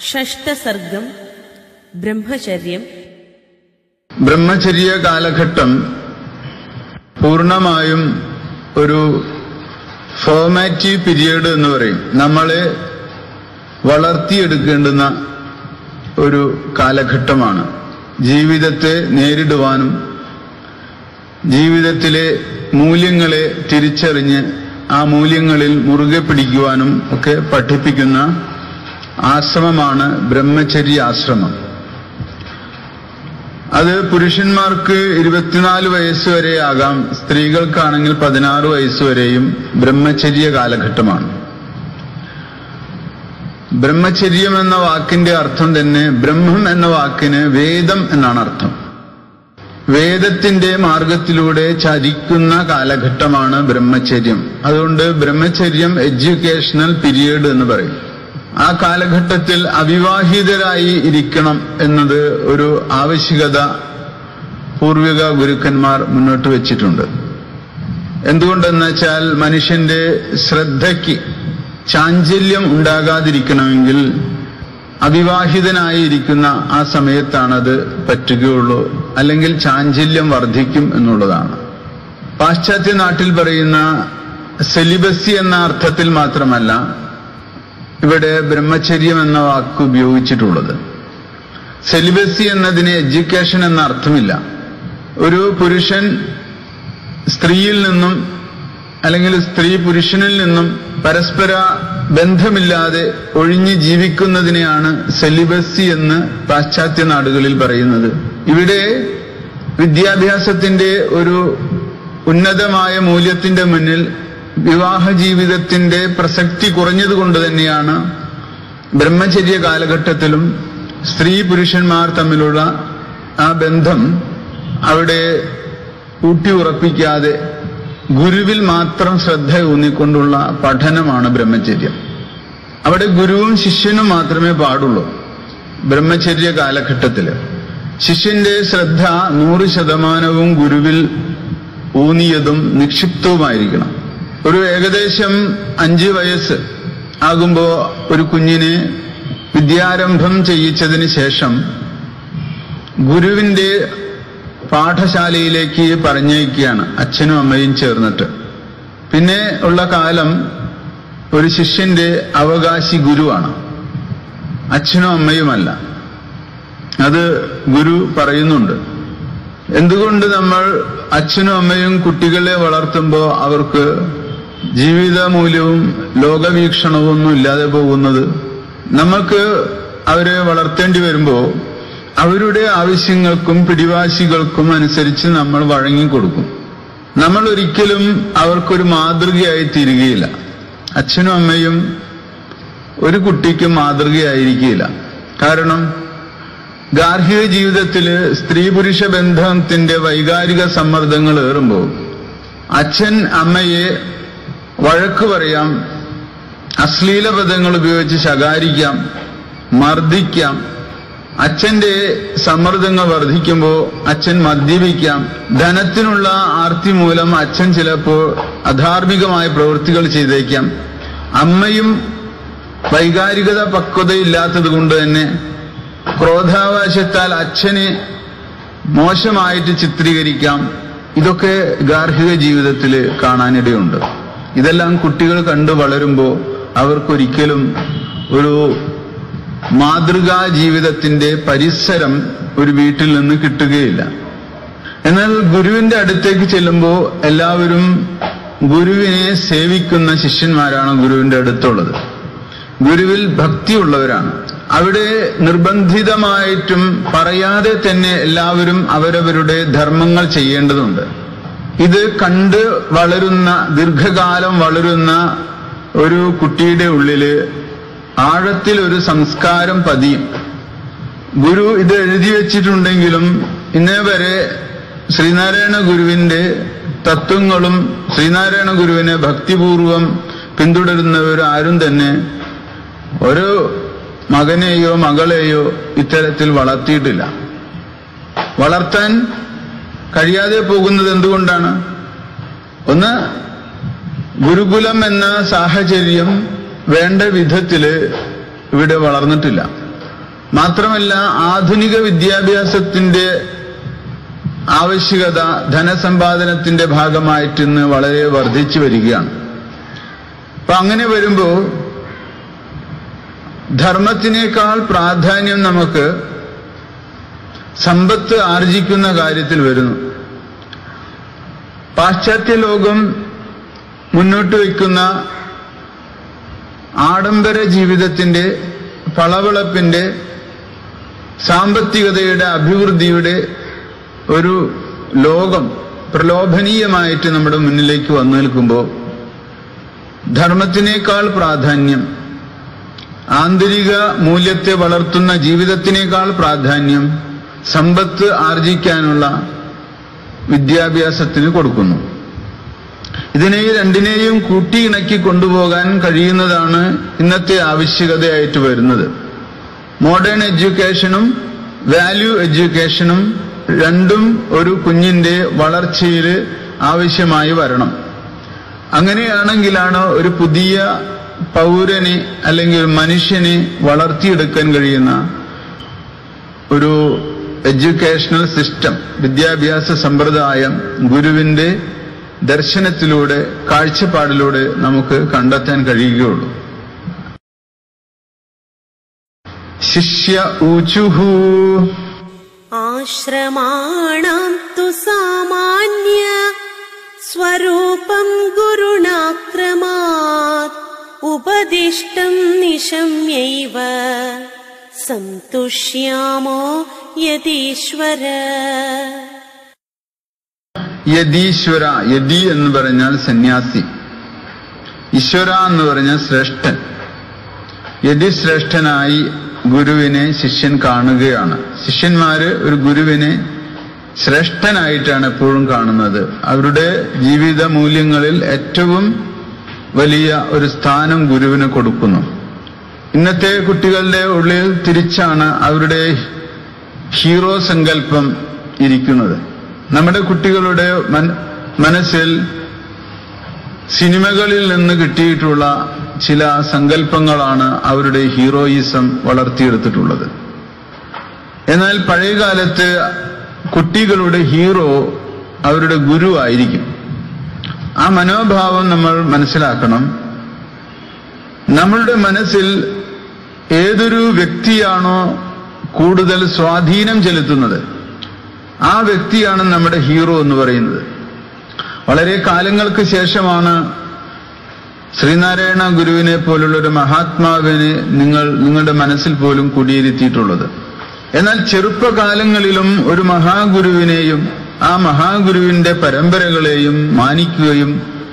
षष्ठसर्गम् ब्रह्मचर्यम् ബ്രഹ്മചര്യ കാലഘട്ടം പൂർണ്ണമായും ഒരു ഫോമാറ്റീവ് പീരിയഡ് എന്ന് പറയും നമ്മളെ വളർത്തിയെടുക്കേണ്ടുന്ന ഒരു കാലഘട്ടമാണ് ജീവിതത്തെ നേരിടുവാനും ജീവിതത്തിലെ മൂല്യങ്ങളെ തിരിച്ചറിഞ്ഞ് ആ മൂല്യങ്ങളിൽ മുറുകെ പിടിക്കുവാനും ഒക്കെ പഠിപ്പിക്കുന്ന ആശ്രമമാണ് ബ്രഹ്മചര്യ ആശ്രമം അത് പുരുഷന്മാർക്ക് ഇരുപത്തിനാല് വയസ്സ് വരെ ആകാം സ്ത്രീകൾക്കാണെങ്കിൽ പതിനാറ് വയസ്സ് വരെയും ബ്രഹ്മചര്യ കാലഘട്ടമാണ് ബ്രഹ്മചര്യം എന്ന വാക്കിന്റെ അർത്ഥം തന്നെ ബ്രഹ്മം എന്ന വാക്കിന് വേദം എന്നാണ് അർത്ഥം വേദത്തിന്റെ മാർഗത്തിലൂടെ ചരിക്കുന്ന കാലഘട്ടമാണ് ബ്രഹ്മചര്യം അതുകൊണ്ട് ബ്രഹ്മചര്യം എഡ്യൂക്കേഷണൽ പീരിയഡ് എന്ന് പറയും ആ കാലഘട്ടത്തിൽ അവിവാഹിതരായി ഇരിക്കണം എന്നത് ഒരു ആവശ്യകത പൂർവിക ഗുരുക്കന്മാർ മുന്നോട്ട് വെച്ചിട്ടുണ്ട് എന്തുകൊണ്ടെന്ന് വെച്ചാൽ മനുഷ്യന്റെ ശ്രദ്ധയ്ക്ക് ചാഞ്ചല്യം ഉണ്ടാകാതിരിക്കണമെങ്കിൽ അവിവാഹിതനായിരിക്കുന്ന ആ സമയത്താണത് പറ്റുകയുള്ളൂ അല്ലെങ്കിൽ ചാഞ്ചല്യം വർദ്ധിക്കും എന്നുള്ളതാണ് പാശ്ചാത്യ നാട്ടിൽ പറയുന്ന സെലിബസി എന്ന അർത്ഥത്തിൽ മാത്രമല്ല ഇവിടെ ബ്രഹ്മചര്യം എന്ന വാക്ക് ഉപയോഗിച്ചിട്ടുള്ളത് സെലിബസി എന്നതിന് എഡ്യൂക്കേഷൻ എന്ന അർത്ഥമില്ല ഒരു പുരുഷൻ സ്ത്രീയിൽ നിന്നും അല്ലെങ്കിൽ സ്ത്രീ പുരുഷനിൽ നിന്നും പരസ്പര ബന്ധമില്ലാതെ ഒഴിഞ്ഞ് ജീവിക്കുന്നതിനെയാണ് സെലിബസി എന്ന് പാശ്ചാത്യ നാടുകളിൽ പറയുന്നത് ഇവിടെ വിദ്യാഭ്യാസത്തിന്റെ ഒരു ഉന്നതമായ മൂല്യത്തിന്റെ മുന്നിൽ വിവാഹ ജീവിതത്തിന്റെ പ്രസക്തി കുറഞ്ഞതുകൊണ്ട് തന്നെയാണ് ബ്രഹ്മചര്യ കാലഘട്ടത്തിലും സ്ത്രീ പുരുഷന്മാർ തമ്മിലുള്ള ആ ബന്ധം അവിടെ ഊട്ടിയുറപ്പിക്കാതെ ഗുരുവിൽ മാത്രം ശ്രദ്ധ ഊന്നിക്കൊണ്ടുള്ള പഠനമാണ് ബ്രഹ്മചര്യം അവിടെ ഗുരുവും ശിഷ്യനും മാത്രമേ പാടുള്ളൂ ബ്രഹ്മചര്യ കാലഘട്ടത്തില് ശിഷ്യന്റെ ശ്രദ്ധ നൂറ് ശതമാനവും ഗുരുവിൽ ഊന്നിയതും നിക്ഷിപ്തവുമായിരിക്കണം ഒരു ഏകദേശം അഞ്ച് വയസ്സ് ആകുമ്പോ ഒരു കുഞ്ഞിനെ വിദ്യാരംഭം ചെയ്യിച്ചതിന് ശേഷം ഗുരുവിന്റെ പാഠശാലയിലേക്ക് പറഞ്ഞയക്കുകയാണ് അച്ഛനും അമ്മയും ചേർന്നിട്ട് പിന്നെ ഉള്ള കാലം ഒരു ശിഷ്യന്റെ അവകാശി ഗുരുവാണ് അച്ഛനും അമ്മയുമല്ല അത് ഗുരു പറയുന്നുണ്ട് എന്തുകൊണ്ട് നമ്മൾ അച്ഛനും അമ്മയും കുട്ടികളെ വളർത്തുമ്പോൾ അവർക്ക് ജീവിത മൂല്യവും ലോകവീക്ഷണവും ഒന്നും ഇല്ലാതെ പോകുന്നത് നമ്മൾക്ക് അവരെ വളർത്തേണ്ടി വരുമ്പോൾ അവരുടെ ആവശ്യങ്ങൾക്കും പിടിവാശികൾക്കും അനുസരിച്ച് നമ്മൾ വഴങ്ങിക്കൊടുക്കും നമ്മൾ ഒരിക്കലും അവർക്കൊരു മാതൃകയായി തീരുകയില്ല അച്ഛനും അമ്മയും ഒരു കുട്ടിക്കും മാതൃകയായിരിക്കില്ല കാരണം ഗാർഹിക ജീവിതത്തില് സ്ത്രീ പുരുഷ ബന്ധത്തിന്റെ വൈകാരിക സമ്മർദ്ദങ്ങൾ ഏറുമ്പോൾ അച്ഛൻ അമ്മയെ വഴക്ക് പറയാം അശ്ലീല പദങ്ങൾ ഉപയോഗിച്ച് ശകാരിക്കാം മർദ്ദിക്കാം അച്ഛന്റെ സമ്മർദ്ദങ്ങൾ വർദ്ധിക്കുമ്പോൾ അച്ഛൻ മദ്യപിക്കാം ധനത്തിനുള്ള ആർത്തി മൂലം അച്ഛൻ ചിലപ്പോൾ അധാർമികമായ പ്രവൃത്തികൾ ചെയ്തേക്കാം അമ്മയും വൈകാരികത പക്വതയില്ലാത്തത് കൊണ്ട് തന്നെ ക്രോധാവശത്താൽ അച്ഛനെ മോശമായിട്ട് ചിത്രീകരിക്കാം ഇതൊക്കെ ഗാർഹിക ജീവിതത്തിൽ കാണാനിടയുണ്ട് ഇതെല്ലാം കുട്ടികൾ കണ്ടു വളരുമ്പോൾ അവർക്കൊരിക്കലും ഒരു മാതൃകാ ജീവിതത്തിന്റെ പരിസരം ഒരു വീട്ടിൽ നിന്ന് കിട്ടുകയില്ല എന്നാൽ ഗുരുവിന്റെ അടുത്തേക്ക് ചെല്ലുമ്പോൾ എല്ലാവരും ഗുരുവിനെ സേവിക്കുന്ന ശിഷ്യന്മാരാണ് ഗുരുവിന്റെ അടുത്തുള്ളത് ഗുരുവിൽ ഭക്തിയുള്ളവരാണ് അവിടെ നിർബന്ധിതമായിട്ടും പറയാതെ തന്നെ എല്ലാവരും അവരവരുടെ ധർമ്മങ്ങൾ ചെയ്യേണ്ടതുണ്ട് ഇത് കണ്ട് വളരുന്ന ദീർഘകാലം വളരുന്ന ഒരു കുട്ടിയുടെ ഉള്ളില് ആഴത്തിൽ ഒരു സംസ്കാരം പതിയും ഗുരു ഇത് എഴുതി വെച്ചിട്ടുണ്ടെങ്കിലും ഇന്നേ വരെ ശ്രീനാരായണ ഗുരുവിന്റെ തത്വങ്ങളും ശ്രീനാരായണ ഗുരുവിനെ ഭക്തിപൂർവം പിന്തുടരുന്നവർ ആരും തന്നെ ഒരു മകനെയോ മകളെയോ ഇത്തരത്തിൽ വളർത്തിയിട്ടില്ല വളർത്താൻ കഴിയാതെ പോകുന്നത് എന്തുകൊണ്ടാണ് ഒന്ന് ഗുരുകുലം എന്ന സാഹചര്യം വേണ്ട വിധത്തില് ഇവിടെ വളർന്നിട്ടില്ല മാത്രമല്ല ആധുനിക വിദ്യാഭ്യാസത്തിന്റെ ആവശ്യകത ധനസമ്പാദനത്തിന്റെ ഭാഗമായിട്ട് ഇന്ന് വളരെ വർദ്ധിച്ചു വരികയാണ് അപ്പൊ അങ്ങനെ വരുമ്പോ ധർമ്മത്തിനേക്കാൾ പ്രാധാന്യം നമുക്ക് സമ്പത്ത് ആർജിക്കുന്ന കാര്യത്തിൽ വരുന്നു പാശ്ചാത്യ ലോകം മുന്നോട്ട് വയ്ക്കുന്ന ആഡംബര ജീവിതത്തിന്റെ പളവളപ്പിന്റെ സാമ്പത്തികതയുടെ അഭിവൃദ്ധിയുടെ ഒരു ലോകം പ്രലോഭനീയമായിട്ട് നമ്മുടെ മുന്നിലേക്ക് വന്നു നിൽക്കുമ്പോൾ ധർമ്മത്തിനേക്കാൾ പ്രാധാന്യം ആന്തരിക മൂല്യത്തെ വളർത്തുന്ന ജീവിതത്തിനേക്കാൾ പ്രാധാന്യം സമ്പത്ത് ആർജിക്കാനുള്ള വിദ്യാഭ്യാസത്തിന് കൊടുക്കുന്നു ഇതിനെ രണ്ടിനെയും കൂട്ടിയിണക്കി കൊണ്ടുപോകാൻ കഴിയുന്നതാണ് ഇന്നത്തെ ആവശ്യകതയായിട്ട് വരുന്നത് മോഡേൺ എഡ്യൂക്കേഷനും വാല്യൂ എഡ്യൂക്കേഷനും രണ്ടും ഒരു കുഞ്ഞിന്റെ വളർച്ചയിൽ ആവശ്യമായി വരണം അങ്ങനെയാണെങ്കിലാണ് ഒരു പുതിയ പൗരനെ അല്ലെങ്കിൽ ഒരു മനുഷ്യനെ വളർത്തിയെടുക്കാൻ കഴിയുന്ന ഒരു എഡ്യൂക്കേഷണൽ സിസ്റ്റം വിദ്യാഭ്യാസ സമ്പ്രദായം ഗുരുവിന്റെ ദർശനത്തിലൂടെ കാഴ്ചപ്പാടിലൂടെ നമുക്ക് കണ്ടെത്താൻ കഴിയുകയുള്ളൂ ശിഷ്യ ഊചുഹു ആശ്രമാണാം തു സാമാന്യ സ്വരൂപം ഗുരുണാക്രമാത് ഉപദിഷ്ടം നിശമ്യൈവ സന്തുഷ്യാമോ യതീശ്വര യതീശ്വര യതി എന്ന് പറഞ്ഞാൽ സന്യാസി ഈശ്വര എന്ന് പറഞ്ഞാൽ ശ്രേഷ്ഠൻ യതിശ്രേഷ്ഠനായി ഗുരുവിനെ ശിഷ്യൻ കാണുകയാണ് ശിഷ്യന്മാര് ഒരു ഗുരുവിനെ ശ്രേഷ്ഠനായിട്ടാണ് എപ്പോഴും കാണുന്നത് അവരുടെ ജീവിത മൂല്യങ്ങളിൽ ഏറ്റവും വലിയ ഒരു സ്ഥാനം ഗുരുവിന് കൊടുക്കുന്നു ഇന്നത്തെ കുട്ടികളുടെ ഉള്ളിൽ തിരിച്ചാണ് അവരുടെ ഹീറോ സങ്കല്പം ഇരിക്കുന്നത് നമ്മുടെ കുട്ടികളുടെ മൻ- മനസ്സിൽ സിനിമകളിൽ നിന്ന് കിട്ടിയിട്ടുള്ള ചില സങ്കല്പങ്ങളാണ് അവരുടെ ഹീറോയിസം വളർത്തിയെടുത്തിട്ടുള്ളത് എന്നാൽ പഴയകാലത്ത് കുട്ടികളുടെ ഹീറോ അവരുടെ ഗുരു ആയിരിക്കും ആ മനോഭാവം നമ്മൾ മനസ്സിലാക്കണം നമ്മളുടെ മനസ്സിൽ ഏതൊരു വ്യക്തിയാണോ കൂടുതൽ സ്വാധീനം ചെലുത്തുന്നത് ആ വ്യക്തിയാണ് നമ്മുടെ ഹീറോ എന്ന് പറയുന്നത് വളരെ കാലങ്ങൾക്ക് ശേഷമാണ് ശ്രീനാരായണ ഗുരുവിനെ പോലുള്ള ഒരു മഹാത്മാവിനെ നിങ്ങൾ നിങ്ങളുടെ മനസ്സിൽ പോലും കുടിയിരുത്തിയിട്ടുള്ളത് എന്നാൽ ചെറുപ്പകാലങ്ങളിലും ഒരു മഹാഗുരുവിനെയും ആ മഹാഗുരുവിന്റെ പരമ്പരകളെയും മാനിക്കുകയും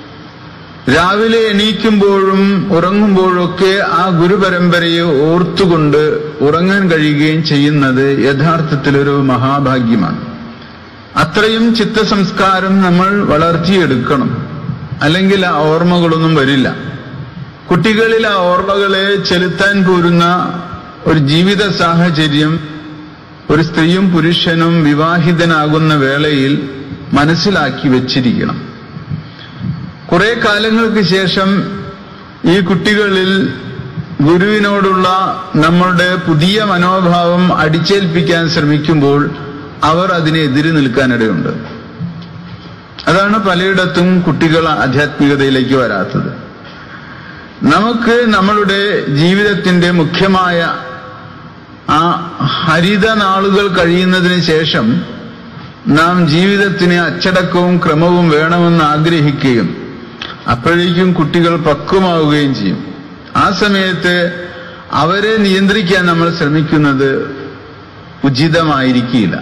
രാവിലെ എണീക്കുമ്പോഴും ഉറങ്ങുമ്പോഴൊക്കെ ആ ഗുരുപരമ്പരയെ ഓർത്തുകൊണ്ട് ഉറങ്ങാൻ കഴിയുകയും ചെയ്യുന്നത് യഥാർത്ഥത്തിൽ ഒരു മഹാഭാഗ്യമാണ് അത്രയും ചിത്തസംസ്കാരം നമ്മൾ വളർത്തിയെടുക്കണം അല്ലെങ്കിൽ ആ ഓർമ്മകളൊന്നും വരില്ല കുട്ടികളിൽ ആ ഓർമ്മകളെ ചെലുത്താൻ പോരുന്ന ഒരു ജീവിത സാഹചര്യം ഒരു സ്ത്രീയും പുരുഷനും വിവാഹിതനാകുന്ന വേളയിൽ മനസ്സിലാക്കി വെച്ചിരിക്കണം കുറെ കാലങ്ങൾക്ക് ശേഷം ഈ കുട്ടികളിൽ ഗുരുവിനോടുള്ള നമ്മളുടെ പുതിയ മനോഭാവം അടിച്ചേൽപ്പിക്കാൻ ശ്രമിക്കുമ്പോൾ അവർ അതിനെ എതിര് നിൽക്കാനിടയുണ്ട് അതാണ് പലയിടത്തും കുട്ടികൾ ആധ്യാത്മികതയിലേക്ക് വരാത്തത് നമുക്ക് നമ്മളുടെ ജീവിതത്തിന്റെ മുഖ്യമായ ആ ഹരിത നാളുകൾ കഴിയുന്നതിന് ശേഷം നാം ജീവിതത്തിന് അച്ചടക്കവും ക്രമവും വേണമെന്ന് ആഗ്രഹിക്കുകയും അപ്പോഴേക്കും കുട്ടികൾ പക്വമാവുകയും ചെയ്യും ആ സമയത്ത് അവരെ നിയന്ത്രിക്കാൻ നമ്മൾ ശ്രമിക്കുന്നത് ഉചിതമായിരിക്കില്ല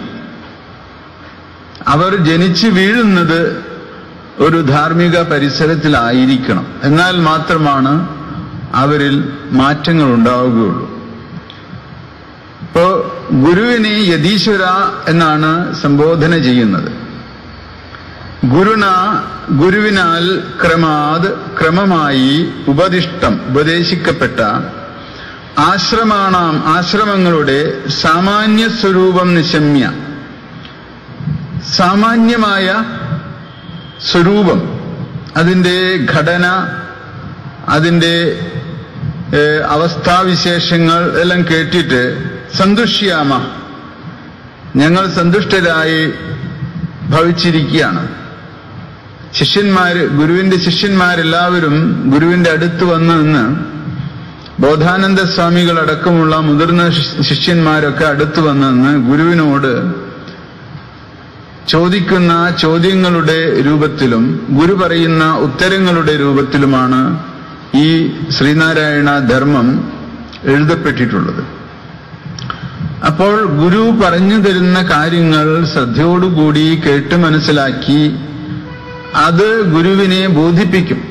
അവർ ജനിച്ചു വീഴുന്നത് ഒരു ധാർമ്മിക പരിസരത്തിലായിരിക്കണം എന്നാൽ മാത്രമാണ് അവരിൽ മാറ്റങ്ങൾ ഉണ്ടാവുകയുള്ളൂ ഇപ്പോ ഗുരുവിനെ യതീശ്വര എന്നാണ് സംബോധന ചെയ്യുന്നത് ഗുരുണ ഗുരുവിനാൽ ക്രമാത് ക്രമമായി ഉപദിഷ്ടം ഉപദേശിക്കപ്പെട്ട ആശ്രമാണാം ആശ്രമങ്ങളുടെ സാമാന്യ സ്വരൂപം നിശമ്യ സാമാന്യമായ സ്വരൂപം അതിൻ്റെ ഘടന അതിൻ്റെ ഏഹ്, അവസ്ഥാവിശേഷങ്ങൾ എല്ലാം കേട്ടിട്ട് സന്തുഷ്യാമ ഞങ്ങൾ സന്തുഷ്ടരായി ഭവിച്ചിരിക്കുകയാണ് ശിഷ്യന്മാര് ഗുരുവിന്റെ ശിഷ്യന്മാരെല്ലാവരും ഗുരുവിന്റെ അടുത്ത് വന്നു നിന്ന് ബോധാനന്ദ സ്വാമികൾ അടക്കമുള്ള മുതിർന്ന ശിഷ്- ശിഷ്യന്മാരൊക്കെ അടുത്ത് വന്നു നിന്ന് ഗുരുവിനോട് ചോദിക്കുന്ന ചോദ്യങ്ങളുടെ രൂപത്തിലും ഗുരു പറയുന്ന ഉത്തരങ്ങളുടെ രൂപത്തിലുമാണ് ഈ ശ്രീനാരായണ ധർമ്മം എഴുതപ്പെട്ടിട്ടുള്ളത് അപ്പോൾ ഗുരു പറഞ്ഞു തരുന്ന കാര്യങ്ങൾ ശ്രദ്ധയോടുകൂടി കേട്ട് മനസ്സിലാക്കി അത് ഗുരുവിനെ ബോധിപ്പിക്കും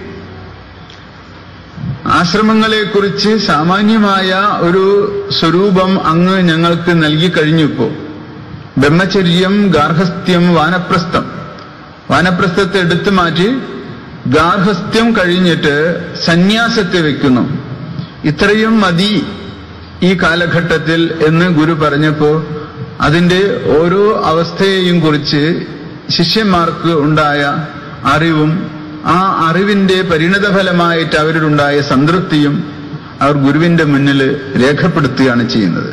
ആശ്രമങ്ങളെക്കുറിച്ച് സാമാന്യമായ ഒരു സ്വരൂപം അങ്ങ് ഞങ്ങൾക്ക് നൽകി കഴിഞ്ഞിപ്പോ ബ്രഹ്മചര്യം ഗാർഹസ്ഥ്യം വാനപ്രസ്ഥം വാനപ്രസ്ഥത്തെ എടുത്തു മാറ്റി ഗാർഹസ്ഥ്യം കഴിഞ്ഞിട്ട് സന്യാസത്തെ വെക്കുന്നു ഇത്രയും മതി ഈ കാലഘട്ടത്തിൽ എന്ന് ഗുരു പറഞ്ഞപ്പോ അതിന്റെ ഓരോ അവസ്ഥയെയും കുറിച്ച് ശിഷ്യന്മാർക്ക് ഉണ്ടായ അറിവും ആ അറിവിന്റെ പരിണതഫലമായിട്ട് അവരിലുണ്ടായ സംതൃപ്തിയും അവർ ഗുരുവിന്റെ മുന്നിൽ രേഖപ്പെടുത്തുകയാണ് ചെയ്യുന്നത്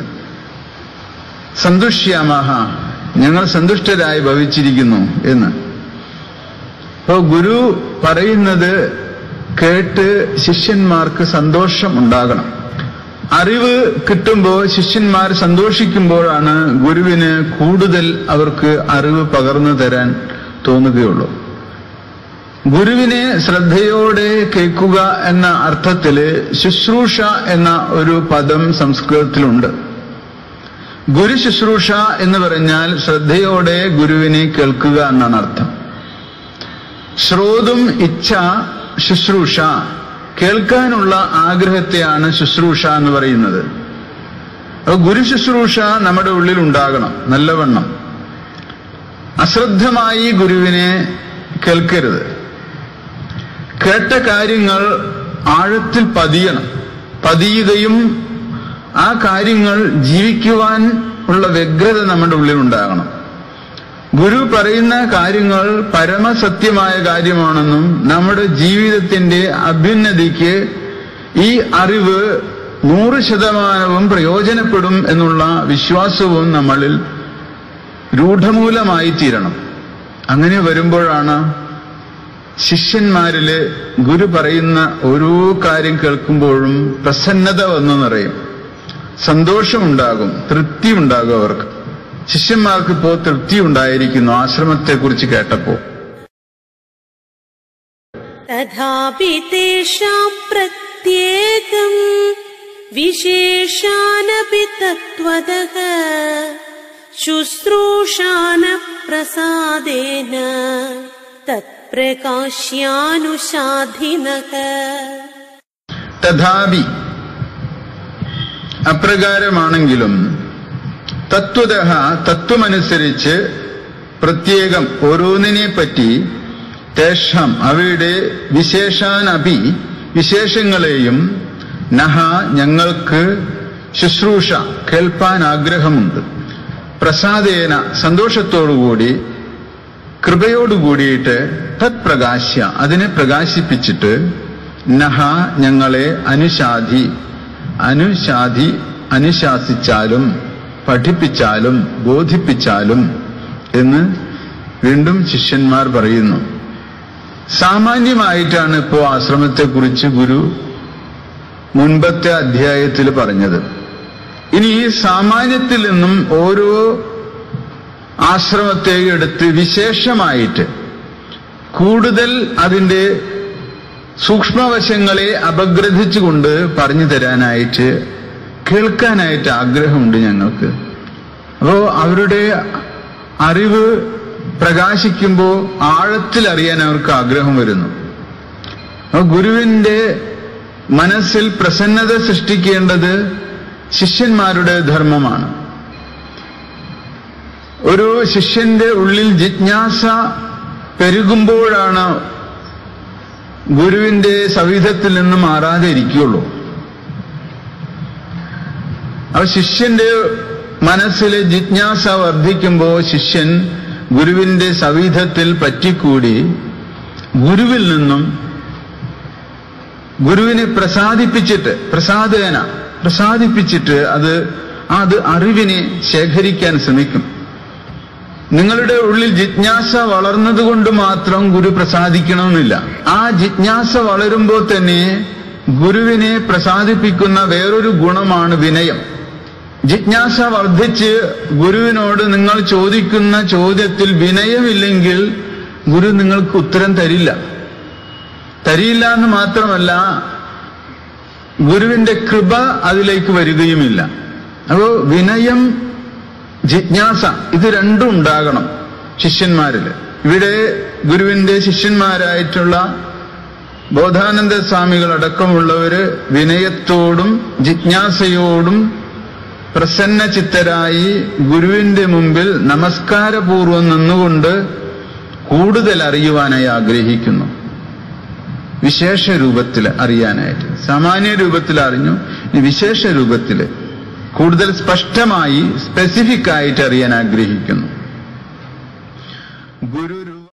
സന്തുഷ്യാമഹ ഞങ്ങൾ സന്തുഷ്ടരായി ഭവിച്ചിരിക്കുന്നു എന്ന് അപ്പോ ഗുരു പറയുന്നത് കേട്ട് ശിഷ്യന്മാർക്ക് സന്തോഷം ഉണ്ടാകണം അറിവ് കിട്ടുമ്പോൾ ശിഷ്യന്മാർ സന്തോഷിക്കുമ്പോഴാണ് ഗുരുവിന് കൂടുതൽ അവർക്ക് അറിവ് പകർന്നു തരാൻ തോന്നുകയുള്ളൂ ഗുരുവിനെ ശ്രദ്ധയോടെ കേൾക്കുക എന്ന അർത്ഥത്തില് ശുശ്രൂഷ എന്ന ഒരു പദം സംസ്കൃതത്തിലുണ്ട് ഗുരു ശുശ്രൂഷ എന്ന് പറഞ്ഞാൽ ശ്രദ്ധയോടെ ഗുരുവിനെ കേൾക്കുക എന്നാണ് അർത്ഥം ശ്രോതും ഇച്ഛ ശുശ്രൂഷ കേൾക്കാനുള്ള ആഗ്രഹത്തെയാണ് ശുശ്രൂഷ എന്ന് പറയുന്നത് അപ്പൊ ഗുരു ശുശ്രൂഷ നമ്മുടെ ഉള്ളിൽ ഉണ്ടാകണം നല്ലവണ്ണം അശ്രദ്ധമായി ഗുരുവിനെ കേൾക്കരുത് കേട്ട കാര്യങ്ങൾ ആഴത്തിൽ പതിയണം പതിയുകയും ആ കാര്യങ്ങൾ ജീവിക്കുവാൻ ഉള്ള വ്യഗ്രത നമ്മുടെ ഉള്ളിൽ ഉണ്ടാകണം ഗുരു പറയുന്ന കാര്യങ്ങൾ പരമസത്യമായ കാര്യമാണെന്നും നമ്മുടെ ജീവിതത്തിന്റെ അഭ്യുന്നതിക്ക് ഈ അറിവ് നൂറ് ശതമാനവും പ്രയോജനപ്പെടും എന്നുള്ള വിശ്വാസവും നമ്മളിൽ രൂഢമൂലമായി തീരണം അങ്ങനെ വരുമ്പോഴാണ് ശിഷ്യന്മാരില് ഗുരു പറയുന്ന ഓരോ കാര്യം കേൾക്കുമ്പോഴും പ്രസന്നത വന്നു നിറയും സന്തോഷമുണ്ടാകും തൃപ്തി ഉണ്ടാകും അവർക്ക് ശിഷ്യന്മാർക്ക് ഇപ്പോ തൃപ്തി ഉണ്ടായിരിക്കുന്നു ആശ്രമത്തെക്കുറിച്ച് കേട്ടപ്പോ तथापि तेषाम् प्रत्येकम् विशेषानपि तत्त्वतः शुश्रूषानप्रसादेन तत्प्रकाश्यानुशाधिनः തഥാപി അപ്രകാരമാണെങ്കിലും തത്വത തത്വമനുസരിച്ച് പ്രത്യേകം ഓരോന്നിനെ പറ്റി തേഷാം അവയുടെ വിശേഷാനപി വിശേഷങ്ങളെയും നഹ ഞങ്ങൾക്ക് ശുശ്രൂഷ കേൾപ്പാൻ ആഗ്രഹമുണ്ട് പ്രസാദേന സന്തോഷത്തോടുകൂടി കൃപയോടുകൂടിയിട്ട് തത്പ്രകാശ്യ അതിനെ പ്രകാശിപ്പിച്ചിട്ട് നഹ ഞങ്ങളെ അനുശാധി അനുശാധി അനുശാസിച്ചാലും പഠിപ്പിച്ചാലും ബോധിപ്പിച്ചാലും എന്ന് വീണ്ടും ശിഷ്യന്മാർ പറയുന്നു സാമാന്യമായിട്ടാണ് ഇപ്പോ ആശ്രമത്തെക്കുറിച്ച് ഗുരു മുൻപത്തെ അധ്യായത്തിൽ പറഞ്ഞത് ഇനി ഈ സാമാന്യത്തിൽ നിന്നും ഓരോ ആശ്രമത്തെ എടുത്ത് വിശേഷമായിട്ട് കൂടുതൽ അതിന്റെ സൂക്ഷ്മവശങ്ങളെ അപഗ്രഥിച്ചുകൊണ്ട് പറഞ്ഞു തരാനായിട്ട് കേൾക്കാനായിട്ട് ആഗ്രഹമുണ്ട് ഞങ്ങൾക്ക് അപ്പോ അവരുടെ അറിവ് പ്രകാശിക്കുമ്പോൾ ആഴത്തിൽ അറിയാൻ അവർക്ക് ആഗ്രഹം വരുന്നു അപ്പൊ ഗുരുവിന്റെ മനസ്സിൽ പ്രസന്നത സൃഷ്ടിക്കേണ്ടത് ശിഷ്യന്മാരുടെ ധർമ്മമാണ് ഒരു ശിഷ്യന്റെ ഉള്ളിൽ ജിജ്ഞാസ പെരുകുമ്പോഴാണ് ഗുരുവിന്റെ സവിധത്തിൽ നിന്ന് മാറാതെ ഇരിക്കുകയുള്ളൂ അപ്പൊ ശിഷ്യന്റെ മനസ്സിലെ ജിജ്ഞാസ വർദ്ധിക്കുമ്പോൾ ശിഷ്യൻ ഗുരുവിന്റെ സവിധത്തിൽ പറ്റിക്കൂടി ഗുരുവിൽ നിന്നും ഗുരുവിനെ പ്രസാദിപ്പിച്ചിട്ട് പ്രസാദേന പ്രസാദിപ്പിച്ചിട്ട് അത് അത് അറിവിനെ ശേഖരിക്കാൻ ശ്രമിക്കും നിങ്ങളുടെ ഉള്ളിൽ ജിജ്ഞാസ വളർന്നതുകൊണ്ട് മാത്രം ഗുരു പ്രസാദിക്കണമെന്നില്ല ആ ജിജ്ഞാസ വളരുമ്പോൾ തന്നെ ഗുരുവിനെ പ്രസാദിപ്പിക്കുന്ന വേറൊരു ഗുണമാണ് വിനയം ജിജ്ഞാസ വർദ്ധിച്ച് ഗുരുവിനോട് നിങ്ങൾ ചോദിക്കുന്ന ചോദ്യത്തിൽ വിനയമില്ലെങ്കിൽ ഗുരു നിങ്ങൾക്ക് ഉത്തരം തരില്ല തരില്ല എന്ന് മാത്രമല്ല ഗുരുവിന്റെ കൃപ അതിലേക്ക് വരികയുമില്ല അപ്പോ വിനയം ജിജ്ഞാസ ഇത് രണ്ടും ഉണ്ടാകണം ശിഷ്യന്മാരിൽ ഇവിടെ ഗുരുവിന്റെ ശിഷ്യന്മാരായിട്ടുള്ള ബോധാനന്ദ സ്വാമികൾ അടക്കമുള്ളവര് വിനയത്തോടും ജിജ്ഞാസയോടും പ്രസന്ന ചിത്തരായി ഗുരുവിന്റെ മുമ്പിൽ നമസ്കാരപൂർവം നിന്നുകൊണ്ട് കൂടുതൽ അറിയുവാനായി ആഗ്രഹിക്കുന്നു വിശേഷ രൂപത്തിൽ അറിയാനായിട്ട് സാമാന്യ രൂപത്തിൽ അറിഞ്ഞു ഇനി വിശേഷ രൂപത്തിൽ കൂടുതൽ സ്പഷ്ടമായി സ്പെസിഫിക് ആയിട്ട് അറിയാൻ ആഗ്രഹിക്കുന്നു ഗുരു